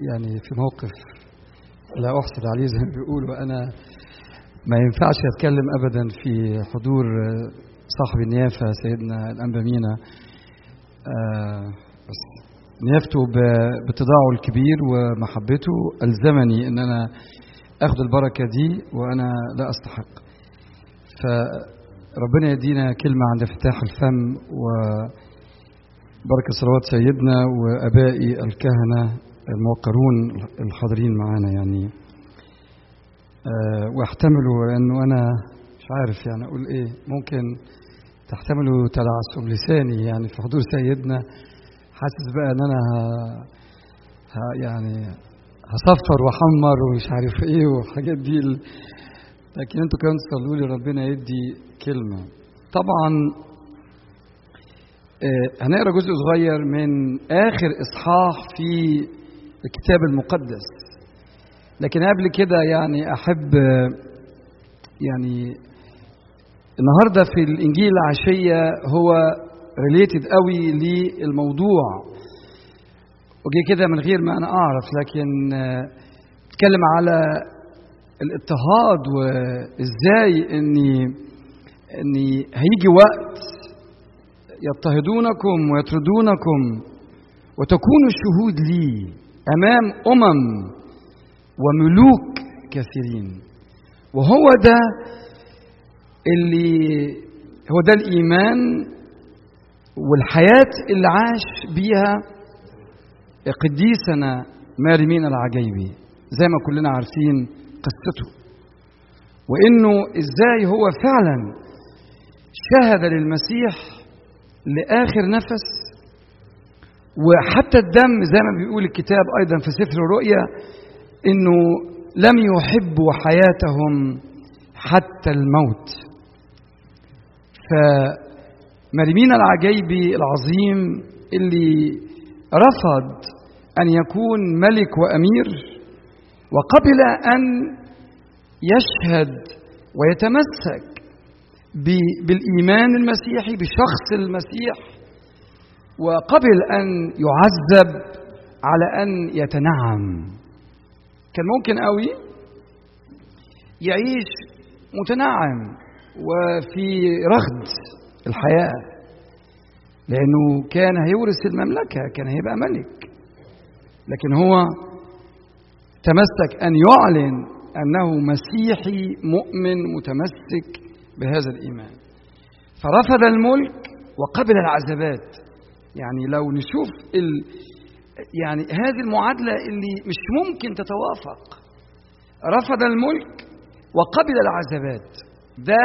يعني في موقف لا أحسد عليه زي ما بيقولوا أنا ما ينفعش أتكلم أبدا في حضور صاحب النيافة سيدنا الأنبا مينا آه بس نيافته باتضاعه الكبير ومحبته ألزمني أن أنا أخذ البركة دي وأنا لا أستحق فربنا يدينا كلمة عند افتتاح الفم وبركة صلوات سيدنا وأبائي الكهنة الموقرون الحاضرين معانا يعني أه واحتملوا لأنه أنا مش عارف يعني أقول إيه ممكن تحتملوا تلعثم لساني يعني في حضور سيدنا حاسس بقى ان انا ها ها يعني هصفر واحمر ومش عارف ايه والحاجات دي لكن انتوا كمان تصلوا لي ربنا يدي كلمه طبعا آه هنقرا جزء صغير من اخر اصحاح في الكتاب المقدس لكن قبل كده يعني احب يعني النهارده في الانجيل العشيه هو ريليتد قوي للموضوع وجي كده من غير ما انا اعرف لكن اتكلم على الاضطهاد وازاي اني اني هيجي وقت يضطهدونكم ويطردونكم وتكونوا شهود لي امام امم وملوك كثيرين وهو ده اللي هو ده الايمان والحياه اللي عاش بيها قديسنا مارمين العجيبي زي ما كلنا عارفين قصته وانه ازاي هو فعلا شهد للمسيح لاخر نفس وحتى الدم زي ما بيقول الكتاب ايضا في سفر الرؤيا انه لم يحبوا حياتهم حتى الموت فمريمين العجيبي العظيم اللي رفض ان يكون ملك وامير وقبل ان يشهد ويتمسك بالايمان المسيحي بشخص المسيح وقبل ان يعذب على ان يتنعم كان ممكن قوي يعيش متنعم وفي رغد الحياه لانه كان هيورث المملكه كان هيبقى ملك لكن هو تمسك ان يعلن انه مسيحي مؤمن متمسك بهذا الايمان فرفض الملك وقبل العذابات يعني لو نشوف ال يعني هذه المعادله اللي مش ممكن تتوافق رفض الملك وقبل العذابات ده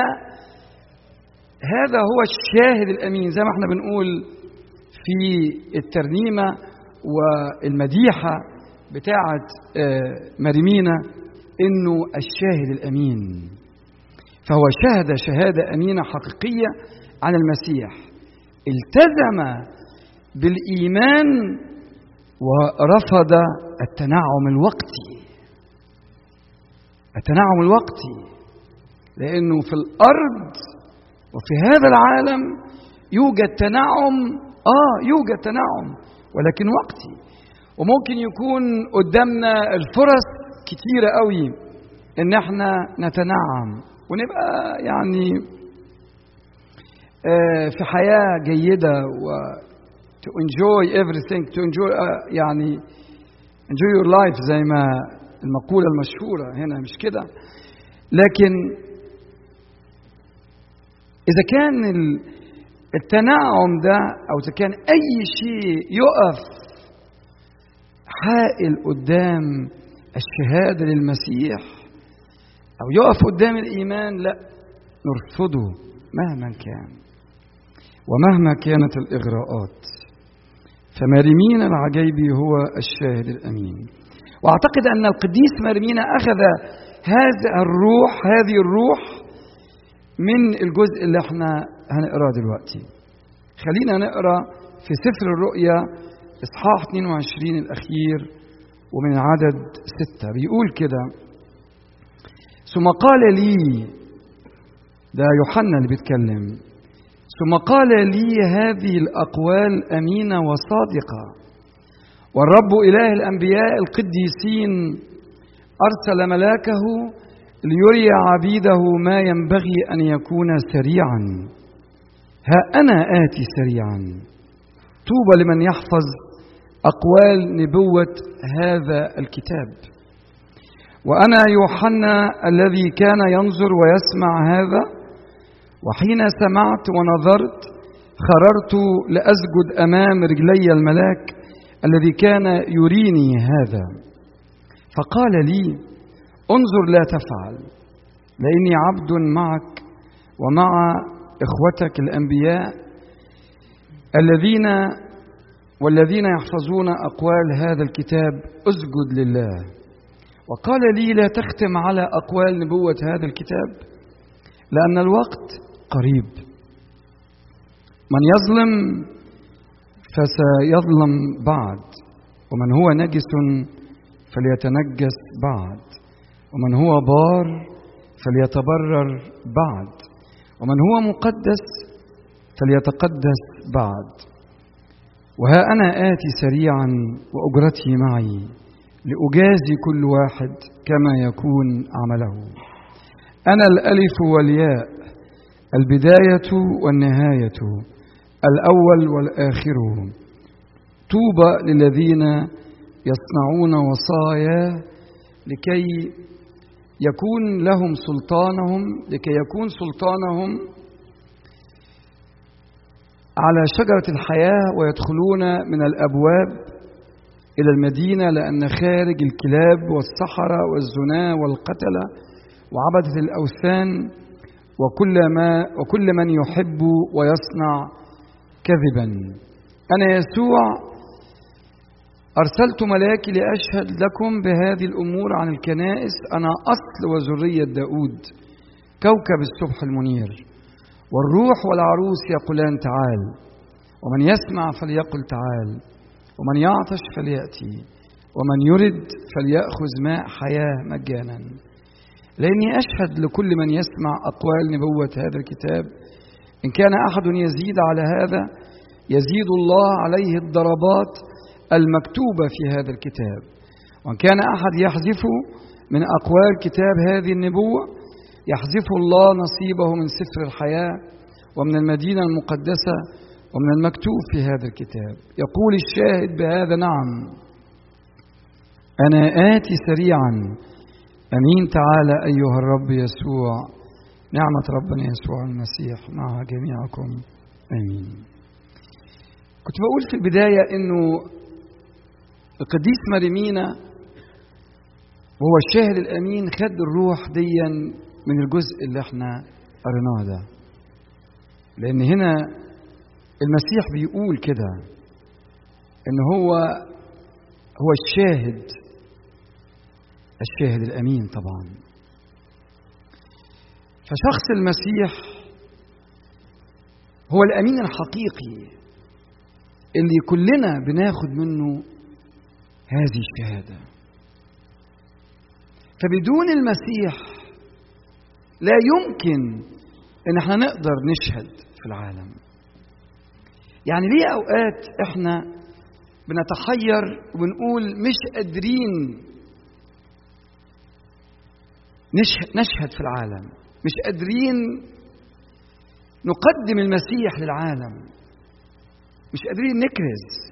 هذا هو الشاهد الامين زي ما احنا بنقول في الترنيمه والمديحه بتاعه مريمينا انه الشاهد الامين فهو شهد شهاده امينه حقيقيه عن المسيح التزم بالايمان ورفض التنعم الوقتي التنعم الوقتي لانه في الارض وفي هذا العالم يوجد تنعم اه يوجد تنعم ولكن وقتي وممكن يكون قدامنا الفرص كتيرة قوي ان احنا نتنعم ونبقى يعني آه في حياة جيدة و to enjoy everything to enjoy uh, يعني enjoy your life زي ما المقولة المشهورة هنا مش كده لكن إذا كان التنعم ده أو إذا كان أي شيء يقف حائل قدام الشهادة للمسيح أو يقف قدام الإيمان لا نرفضه مهما كان ومهما كانت الإغراءات فمارمين العجيبي هو الشاهد الأمين وأعتقد أن القديس مارمين أخذ هذا الروح هذه الروح من الجزء اللي احنا هنقراه دلوقتي خلينا نقرا في سفر الرؤيا اصحاح 22 الاخير ومن عدد ستة بيقول كده ثم قال لي ده يوحنا اللي بيتكلم ثم قال لي هذه الاقوال امينه وصادقه والرب إله الأنبياء القديسين أرسل ملاكه ليري عبيده ما ينبغي أن يكون سريعا ها أنا آتي سريعا طوبى لمن يحفظ أقوال نبوة هذا الكتاب وأنا يوحنا الذي كان ينظر ويسمع هذا وحين سمعت ونظرت خررت لأسجد أمام رجلي الملاك الذي كان يريني هذا فقال لي انظر لا تفعل لاني عبد معك ومع اخوتك الانبياء الذين والذين يحفظون اقوال هذا الكتاب اسجد لله وقال لي لا تختم على اقوال نبوه هذا الكتاب لان الوقت قريب من يظلم فسيظلم بعد ومن هو نجس فليتنجس بعد ومن هو بار فليتبرر بعد ومن هو مقدس فليتقدس بعد وها انا اتي سريعا واجرتي معي لاجازي كل واحد كما يكون عمله انا الالف والياء البدايه والنهايه الاول والاخر طوبى للذين يصنعون وصايا لكي يكون لهم سلطانهم لكي يكون سلطانهم على شجرة الحياة ويدخلون من الأبواب إلى المدينة لأن خارج الكلاب والسحرة والزنا والقتلة وعبدة الأوثان وكل ما وكل من يحب ويصنع كذبا أنا يسوع أرسلت ملاكي لأشهد لكم بهذه الأمور عن الكنائس أنا أصل وذرية داود كوكب الصبح المنير والروح والعروس يقولان تعال ومن يسمع فليقل تعال ومن يعطش فليأتي ومن يرد فليأخذ ماء حياة مجانا لأني أشهد لكل من يسمع أقوال نبوة هذا الكتاب إن كان أحد يزيد على هذا يزيد الله عليه الضربات المكتوبة في هذا الكتاب وإن كان أحد يحذف من أقوال كتاب هذه النبوة يحذف الله نصيبه من سفر الحياة ومن المدينة المقدسة ومن المكتوب في هذا الكتاب يقول الشاهد بهذا نعم أنا آتي سريعا أمين تعالى أيها الرب يسوع نعمة ربنا يسوع المسيح مع جميعكم آمين كنت بقول في البداية إنه القديس مريمينا وهو الشاهد الأمين خد الروح ديا من الجزء اللي احنا قريناه ده لأن هنا المسيح بيقول كده إن هو هو الشاهد الشاهد الأمين طبعا فشخص المسيح هو الأمين الحقيقي اللي كلنا بناخد منه هذه الشهاده فبدون المسيح لا يمكن ان احنا نقدر نشهد في العالم يعني ليه اوقات احنا بنتحير وبنقول مش قادرين نشهد في العالم مش قادرين نقدم المسيح للعالم مش قادرين نكرز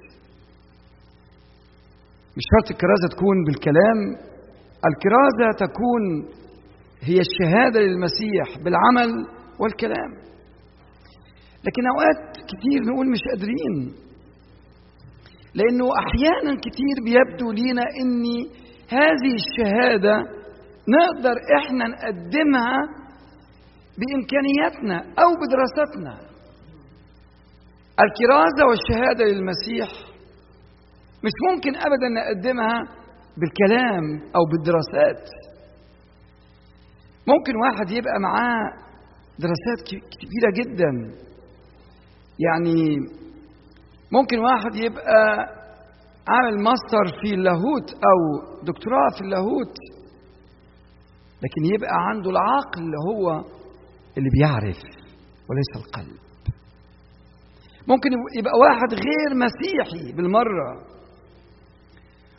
مش شرط الكرازة تكون بالكلام الكرازة تكون هي الشهادة للمسيح بالعمل والكلام لكن أوقات كتير نقول مش قادرين لأنه أحيانا كتير بيبدو لينا إن هذه الشهادة نقدر إحنا نقدمها بإمكانياتنا أو بدراستنا الكرازة والشهادة للمسيح مش ممكن ابدا نقدمها بالكلام او بالدراسات ممكن واحد يبقى معاه دراسات كبيره جدا يعني ممكن واحد يبقى عامل ماستر في اللاهوت او دكتوراه في اللاهوت لكن يبقى عنده العقل اللي هو اللي بيعرف وليس القلب ممكن يبقى واحد غير مسيحي بالمره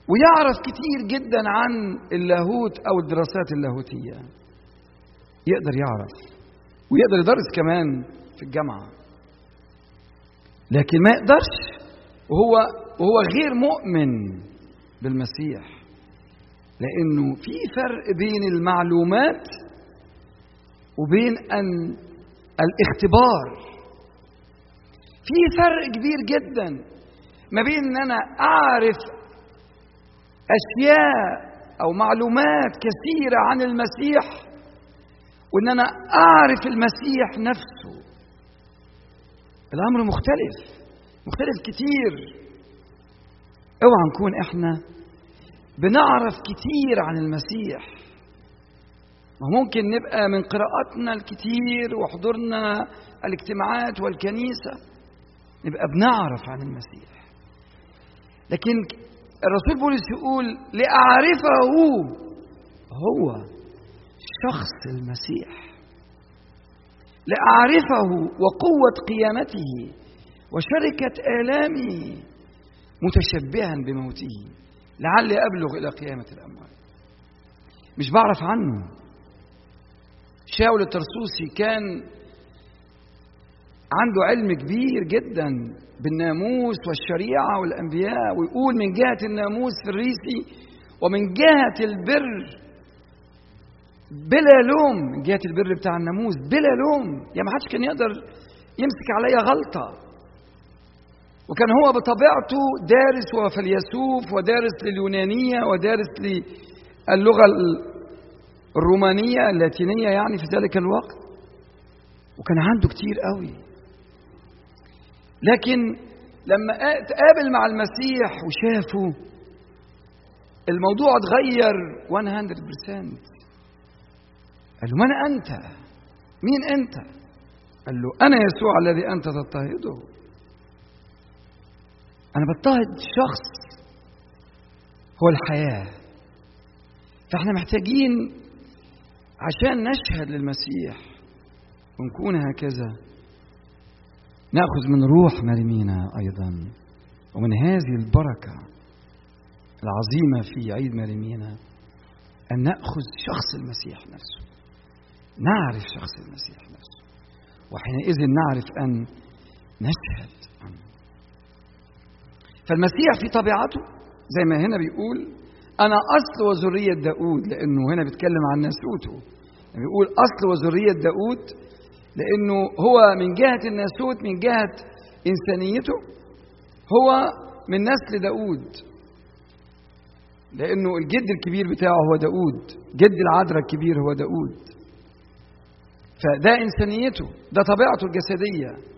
ويعرف كتير جدا عن اللاهوت او الدراسات اللاهوتيه يقدر يعرف ويقدر يدرس كمان في الجامعه لكن ما يقدرش وهو وهو غير مؤمن بالمسيح لانه في فرق بين المعلومات وبين ان الاختبار في فرق كبير جدا ما بين ان انا اعرف اشياء او معلومات كثيره عن المسيح وان انا اعرف المسيح نفسه الامر مختلف مختلف كتير اوعى نكون احنا بنعرف كتير عن المسيح ما ممكن نبقى من قراءاتنا الكتير وحضورنا الاجتماعات والكنيسة نبقى بنعرف عن المسيح لكن الرسول بولس يقول لأعرفه هو شخص المسيح لأعرفه وقوة قيامته وشركة آلامه متشبها بموته لعلي أبلغ إلى قيامة الأموات مش بعرف عنه شاول الترسوسي كان عنده علم كبير جدا بالناموس والشريعة والأنبياء ويقول من جهة الناموس في الريسي ومن جهة البر بلا لوم من جهة البر بتاع الناموس بلا لوم يعني ما حدش كان يقدر يمسك عليا غلطة وكان هو بطبيعته دارس وفيلسوف ودارس لليونانية ودارس للغة الرومانية اللاتينية يعني في ذلك الوقت وكان عنده كتير قوي لكن لما تقابل مع المسيح وشافه الموضوع اتغير 100% قال له من أنت؟ مين أنت؟ قال له أنا يسوع الذي أنت تضطهده أنا بضطهد شخص هو الحياة فإحنا محتاجين عشان نشهد للمسيح ونكون هكذا ناخذ من روح مريمينا ايضا ومن هذه البركه العظيمه في عيد مريمينا ان ناخذ شخص المسيح نفسه نعرف شخص المسيح نفسه وحينئذ نعرف ان نشهد عنه فالمسيح في طبيعته زي ما هنا بيقول انا اصل وذريه داود لانه هنا بيتكلم عن ناسوته بيقول اصل وذريه داود لانه هو من جهه الناسوت من جهه انسانيته هو من نسل داود لانه الجد الكبير بتاعه هو داود جد العذراء الكبير هو داود فده انسانيته ده طبيعته الجسديه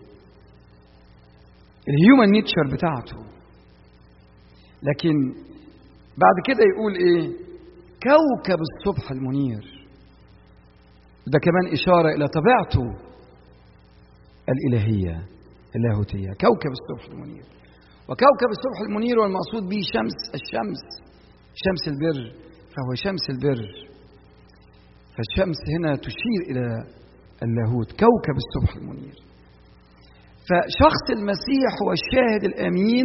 الهيومن نيتشر بتاعته لكن بعد كده يقول ايه كوكب الصبح المنير ده كمان إشارة إلى طبيعته الإلهية اللاهوتية كوكب الصبح المنير وكوكب الصبح المنير والمقصود به شمس الشمس شمس البر فهو شمس البر فالشمس هنا تشير إلى اللاهوت كوكب الصبح المنير فشخص المسيح هو الشاهد الأمين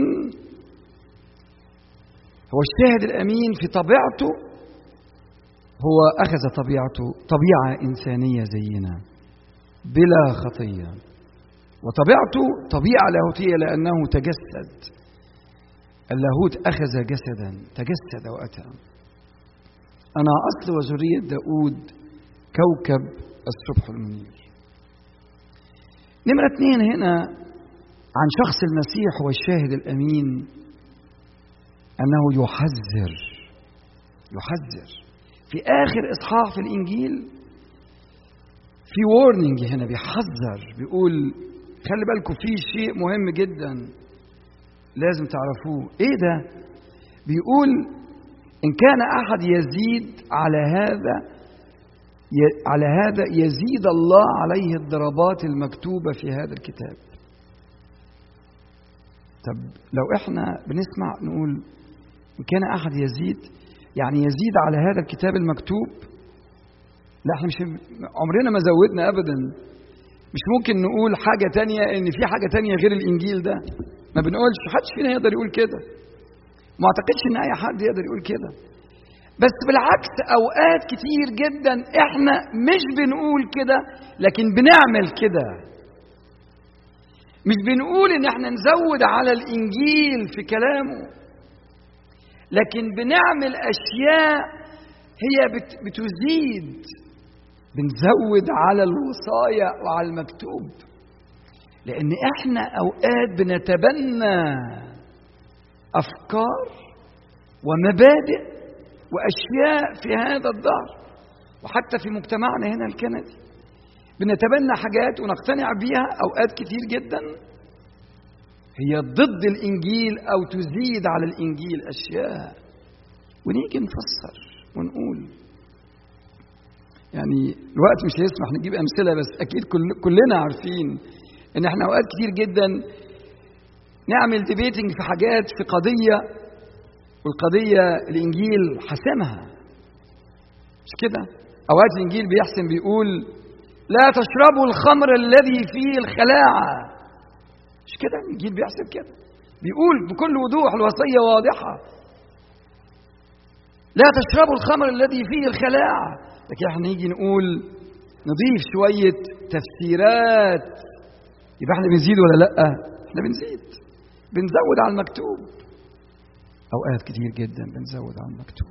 هو الشاهد الأمين في طبيعته هو أخذ طبيعته طبيعة إنسانية زينا بلا خطية وطبيعته طبيعة لاهوتية لأنه تجسد اللاهوت أخذ جسدا تجسد وأتى أنا أصل وذرية داود كوكب الصبح المنير نمرة اثنين هنا عن شخص المسيح والشاهد الأمين أنه يحذر يحذر في آخر إصحاح في الإنجيل في وورنينج هنا بيحذر بيقول خلي بالكم في شيء مهم جدا لازم تعرفوه ايه ده بيقول ان كان احد يزيد على هذا على هذا يزيد الله عليه الضربات المكتوبه في هذا الكتاب طب لو احنا بنسمع نقول ان كان احد يزيد يعني يزيد على هذا الكتاب المكتوب لا احنا مش عمرنا ما زودنا ابدا مش ممكن نقول حاجة تانية إن في حاجة تانية غير الإنجيل ده ما بنقولش حدش فينا يقدر يقول كده ما اعتقدش ان اي حد يقدر يقول كده بس بالعكس اوقات كتير جدا احنا مش بنقول كده لكن بنعمل كده مش بنقول ان احنا نزود على الانجيل في كلامه لكن بنعمل اشياء هي بت بتزيد بنزود على الوصايا وعلى المكتوب لان احنا اوقات بنتبنى افكار ومبادئ واشياء في هذا الدهر وحتى في مجتمعنا هنا الكندي بنتبنى حاجات ونقتنع بيها اوقات كتير جدا هي ضد الانجيل او تزيد على الانجيل اشياء ونيجي نفسر ونقول يعني الوقت مش هيسمح نجيب امثله بس اكيد كل كلنا عارفين ان احنا اوقات كتير جدا نعمل ديبيتنج في حاجات في قضيه والقضيه الانجيل حسمها مش كده اوقات الانجيل بيحسم بيقول لا تشربوا الخمر الذي فيه الخلاعه مش كده الانجيل بيحسب كده بيقول بكل وضوح الوصيه واضحه لا تشربوا الخمر الذي فيه الخلاعه لكن احنا نيجي نقول نضيف شويه تفسيرات يبقى احنا بنزيد ولا لا احنا بنزيد بنزود على المكتوب اوقات كتير جدا بنزود على المكتوب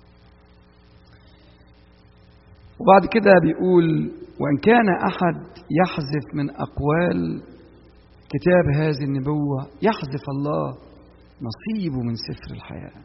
وبعد كده بيقول وان كان احد يحذف من اقوال كتاب هذه النبوه يحذف الله نصيبه من سفر الحياه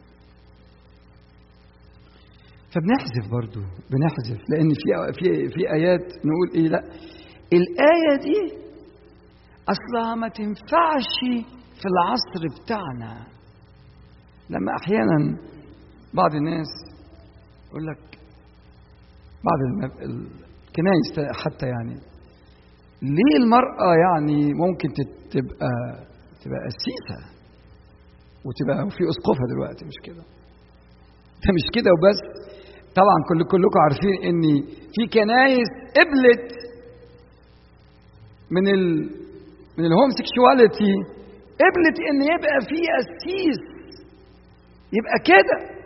فبنحذف برضو بنحذف لان في في في ايات نقول ايه لا الايه دي اصلها ما تنفعش في العصر بتاعنا لما احيانا بعض الناس يقول لك بعض الكنائس حتى يعني ليه المرأة يعني ممكن تبقى تبقى قسيسة وتبقى وفي أسقفها دلوقتي مش كده ده مش كده وبس طبعا كل كلكم عارفين ان في كنايس قبلت من ال من الهوم سيكشواليتي قبلت ان يبقى في قسيس يبقى كده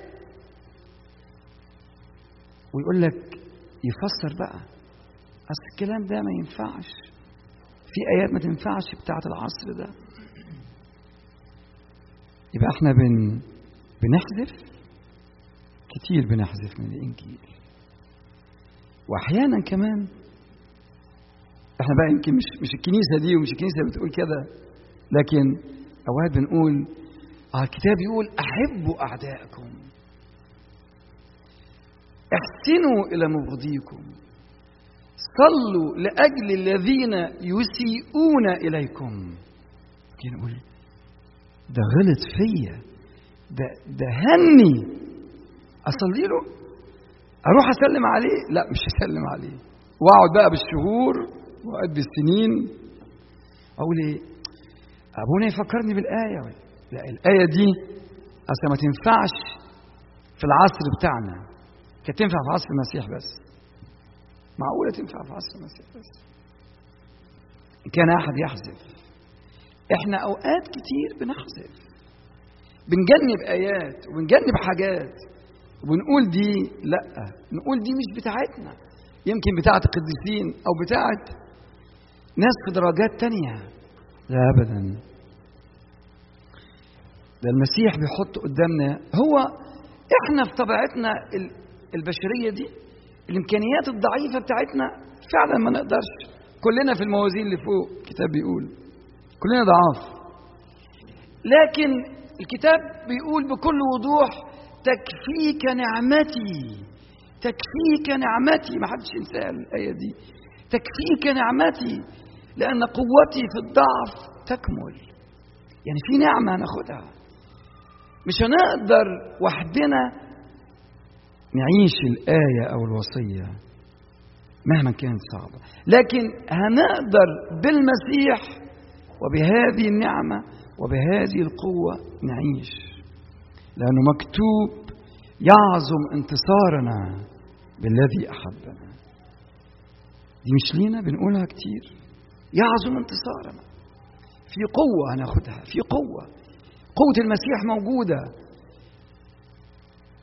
ويقول لك يفسر بقى اصل الكلام ده ما ينفعش في ايات ما تنفعش بتاعه العصر ده يبقى احنا بن بنحذف كتير بنحذف من الانجيل واحيانا كمان احنا بقى يمكن مش مش الكنيسه دي ومش الكنيسه بتقول كده لكن اوقات بنقول اه الكتاب يقول احبوا اعدائكم احسنوا الى مبغضيكم صلوا لاجل الذين يسيئون اليكم نقول ده غلط فيا ده ده هني اصلي له اروح اسلم عليه لا مش هسلم عليه واقعد بقى بالشهور واقعد بالسنين اقول ايه ابونا يفكرني بالايه لا الايه دي اصل ما تنفعش في العصر بتاعنا كانت تنفع في عصر المسيح بس معقوله تنفع في عصر المسيح بس ان كان احد يحذف احنا اوقات كتير بنحذف بنجنب ايات وبنجنب حاجات وبنقول دي لا نقول دي مش بتاعتنا يمكن بتاعت القديسين او بتاعت ناس في درجات تانية لا ابدا ده المسيح بيحط قدامنا هو احنا في طبيعتنا البشريه دي الامكانيات الضعيفه بتاعتنا فعلا ما نقدرش كلنا في الموازين اللي فوق الكتاب بيقول كلنا ضعاف لكن الكتاب بيقول بكل وضوح تكفيك نعمتي تكفيك نعمتي ما حدش ينسى الآية دي تكفيك نعمتي لأن قوتي في الضعف تكمل يعني في نعمة هناخدها مش هنقدر وحدنا نعيش الآية أو الوصية مهما كانت صعبة لكن هنقدر بالمسيح وبهذه النعمة وبهذه القوة نعيش لأنه مكتوب يعظم انتصارنا بالذي أحبنا دي مش لينا بنقولها كتير يعظم انتصارنا في قوة هناخدها في قوة قوة المسيح موجودة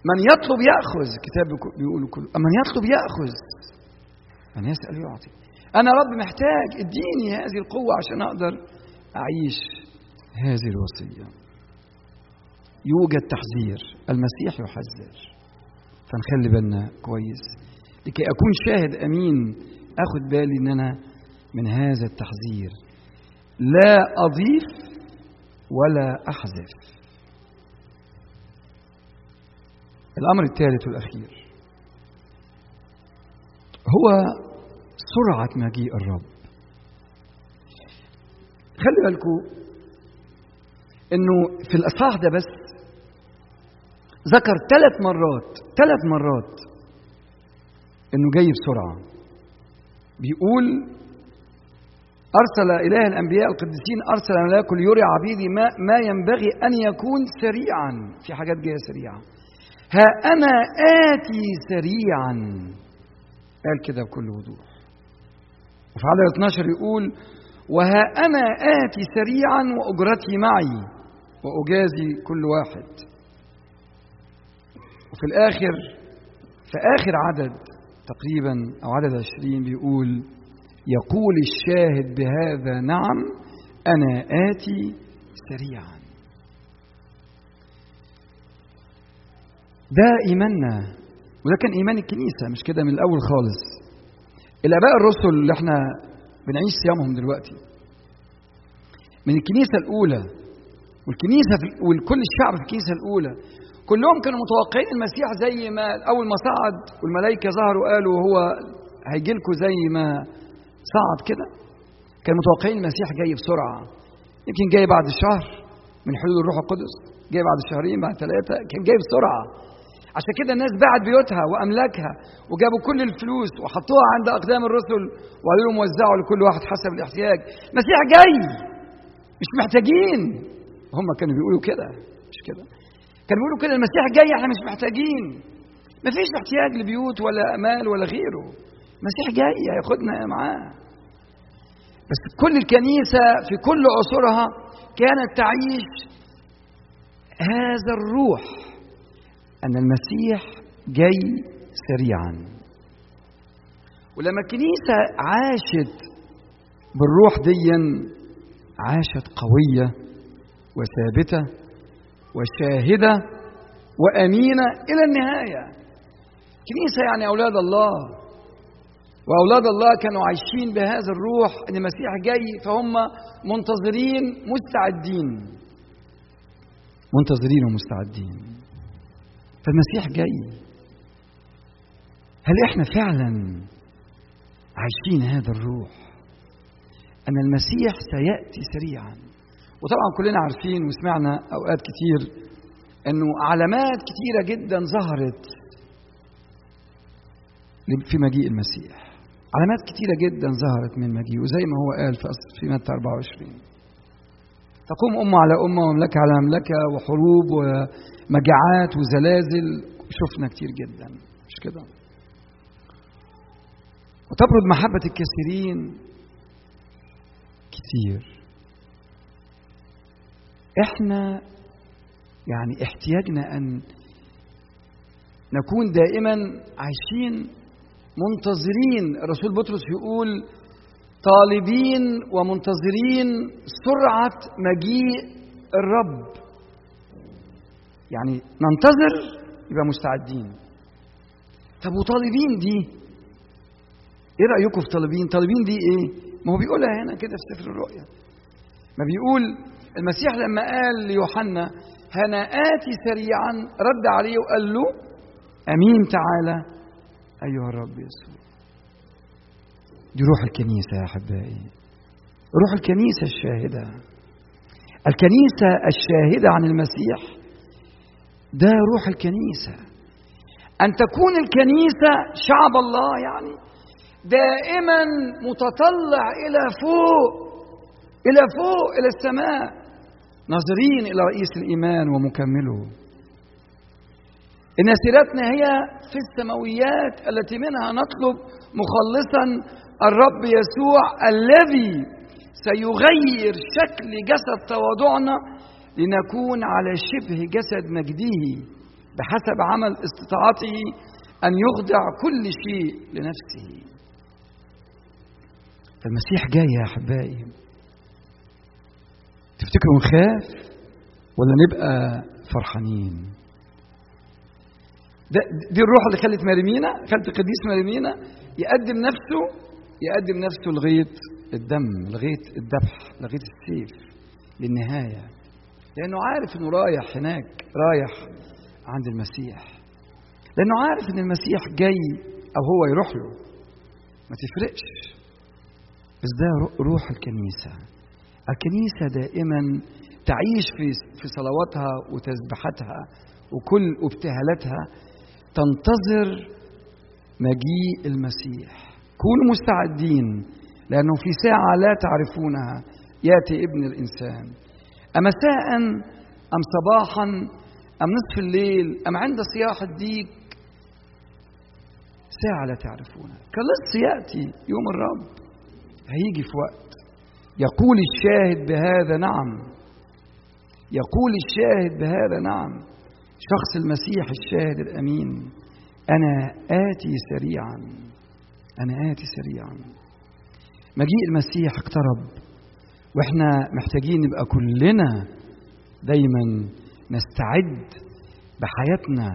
من يطلب ياخذ الكتاب بيقول كله من يطلب ياخذ من يسال يعطي انا رب محتاج اديني هذه القوه عشان اقدر اعيش هذه الوصيه يوجد تحذير المسيح يحذر فنخلي بالنا كويس لكي اكون شاهد امين اخد بالي ان انا من هذا التحذير لا اضيف ولا احذف الامر الثالث والاخير هو سرعه مجيء الرب خلي بالكم انه في الاصحاح ده بس ذكر ثلاث مرات ثلاث مرات انه جاي بسرعه بيقول ارسل اله الانبياء القديسين ارسل ملاكه ليري عبيدي ما ما ينبغي ان يكون سريعا في حاجات جايه سريعه ها انا اتي سريعا قال كده بكل وضوح وفي عدد 12 يقول وها انا اتي سريعا واجرتي معي واجازي كل واحد وفي الاخر في اخر عدد تقريبا او عدد عشرين بيقول يقول الشاهد بهذا نعم انا اتي سريعا ده ايماننا وده كان ايمان الكنيسه مش كده من الاول خالص الاباء الرسل اللي احنا بنعيش صيامهم دلوقتي من الكنيسه الاولى والكنيسه في والكل الشعب في الكنيسه الاولى كلهم كانوا متوقعين المسيح زي ما اول ما صعد والملائكه ظهروا قالوا هو هيجي لكم زي ما صعد كده كانوا متوقعين المسيح جاي بسرعه يمكن جاي بعد شهر من حلول الروح القدس جاي بعد شهرين بعد ثلاثه كان جاي بسرعه عشان كده الناس باعت بيوتها واملاكها وجابوا كل الفلوس وحطوها عند اقدام الرسل وقالوا لهم وزعوا لكل واحد حسب الاحتياج المسيح جاي مش محتاجين هم كانوا بيقولوا كده مش كده كانوا بيقولوا كده المسيح جاي احنا مش محتاجين مفيش احتياج لبيوت ولا مال ولا غيره المسيح جاي هياخدنا معاه بس كل الكنيسة في كل عصورها كانت تعيش هذا الروح أن المسيح جاي سريعا ولما الكنيسة عاشت بالروح ديا عاشت قوية وثابتة وشاهدة وأمينة إلى النهاية كنيسة يعني أولاد الله وأولاد الله كانوا عايشين بهذا الروح أن المسيح جاي فهم منتظرين مستعدين منتظرين ومستعدين فالمسيح جاي هل احنا فعلا عايشين هذا الروح ان المسيح سياتي سريعا وطبعا كلنا عارفين وسمعنا اوقات كتير انه علامات كتيره جدا ظهرت في مجيء المسيح علامات كتيرة جدا ظهرت من مجيئه زي ما هو قال في في متى 24 تقوم أمة على أمة ومملكة على مملكة وحروب ومجاعات وزلازل شفنا كتير جدا مش كده وتبرد محبة الكثيرين كتير احنا يعني احتياجنا ان نكون دائما عايشين منتظرين الرسول بطرس يقول طالبين ومنتظرين سرعة مجيء الرب يعني ننتظر يبقى مستعدين طب وطالبين دي ايه رأيكم في طالبين طالبين دي ايه ما هو بيقولها هنا كده في سفر الرؤيا ما بيقول المسيح لما قال ليوحنا هنا آتي سريعا رد عليه وقال له أمين تعالى أيها الرب يسوع دي روح الكنيسة يا أحبائي روح الكنيسة الشاهدة الكنيسة الشاهدة عن المسيح ده روح الكنيسة أن تكون الكنيسة شعب الله يعني دائما متطلع إلى فوق إلى فوق إلى السماء ناظرين إلى رئيس الإيمان ومكمله إن سيرتنا هي في السماويات التي منها نطلب مخلصا الرب يسوع الذي سيغير شكل جسد تواضعنا لنكون على شبه جسد مجده بحسب عمل استطاعته أن يخضع كل شيء لنفسه المسيح جاي يا أحبائي تفتكروا نخاف ولا نبقى فرحانين ده دي الروح اللي خلت مريمينا خلت القديس مريمينا يقدم نفسه يقدم نفسه لغاية الدم لغاية الذبح لغاية السيف للنهاية لأنه عارف إنه رايح هناك رايح عند المسيح لأنه عارف إن المسيح جاي أو هو يروح له ما تفرقش بس ده روح الكنيسة الكنيسة دائما تعيش في في صلواتها وتسبيحاتها وكل ابتهالاتها تنتظر مجيء المسيح كونوا مستعدين لأنه في ساعة لا تعرفونها يأتي ابن الإنسان أمساء أم صباحا أم نصف الليل أم عند صياح الديك ساعة لا تعرفونها كلص يأتي يوم الرب هيجي في وقت يقول الشاهد بهذا نعم يقول الشاهد بهذا نعم شخص المسيح الشاهد الأمين أنا آتي سريعا أنا آتي سريعا مجيء المسيح اقترب واحنا محتاجين نبقى كلنا دايما نستعد بحياتنا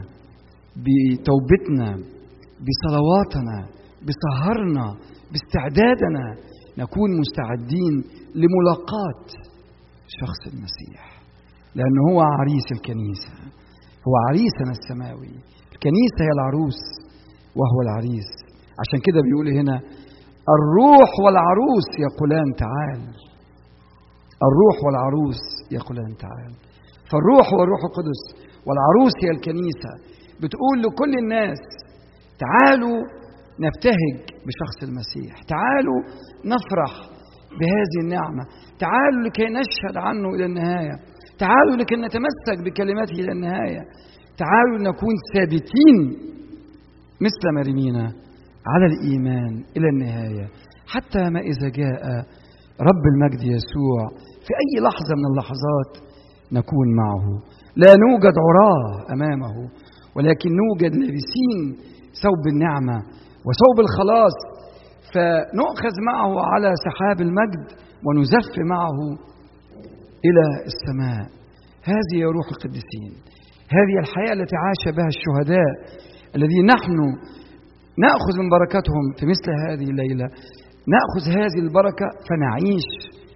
بتوبتنا بصلواتنا بسهرنا باستعدادنا نكون مستعدين لملاقاة شخص المسيح لأنه هو عريس الكنيسة هو عريسنا السماوي الكنيسة هي العروس وهو العريس عشان كده بيقول هنا الروح والعروس يقولان تعال الروح والعروس يقولان تعال فالروح هو الروح القدس والعروس هي الكنيسة بتقول لكل الناس تعالوا نبتهج بشخص المسيح تعالوا نفرح بهذه النعمة تعالوا لكي نشهد عنه إلى النهاية تعالوا لكي نتمسك بكلمته إلى النهاية تعالوا نكون ثابتين مثل مريمينا على الإيمان إلى النهاية حتى ما إذا جاء رب المجد يسوع في أي لحظة من اللحظات نكون معه لا نوجد عراه أمامه ولكن نوجد لابسين ثوب النعمة وثوب الخلاص فنؤخذ معه على سحاب المجد ونزف معه إلى السماء هذه يا روح القديسين هذه الحياة التي عاش بها الشهداء الذين نحن نأخذ من بركتهم في مثل هذه الليلة نأخذ هذه البركة فنعيش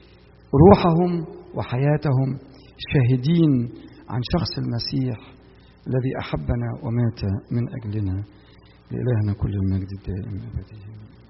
روحهم وحياتهم شاهدين عن شخص المسيح الذي أحبنا ومات من أجلنا لإلهنا كل المجد الدائم أبديا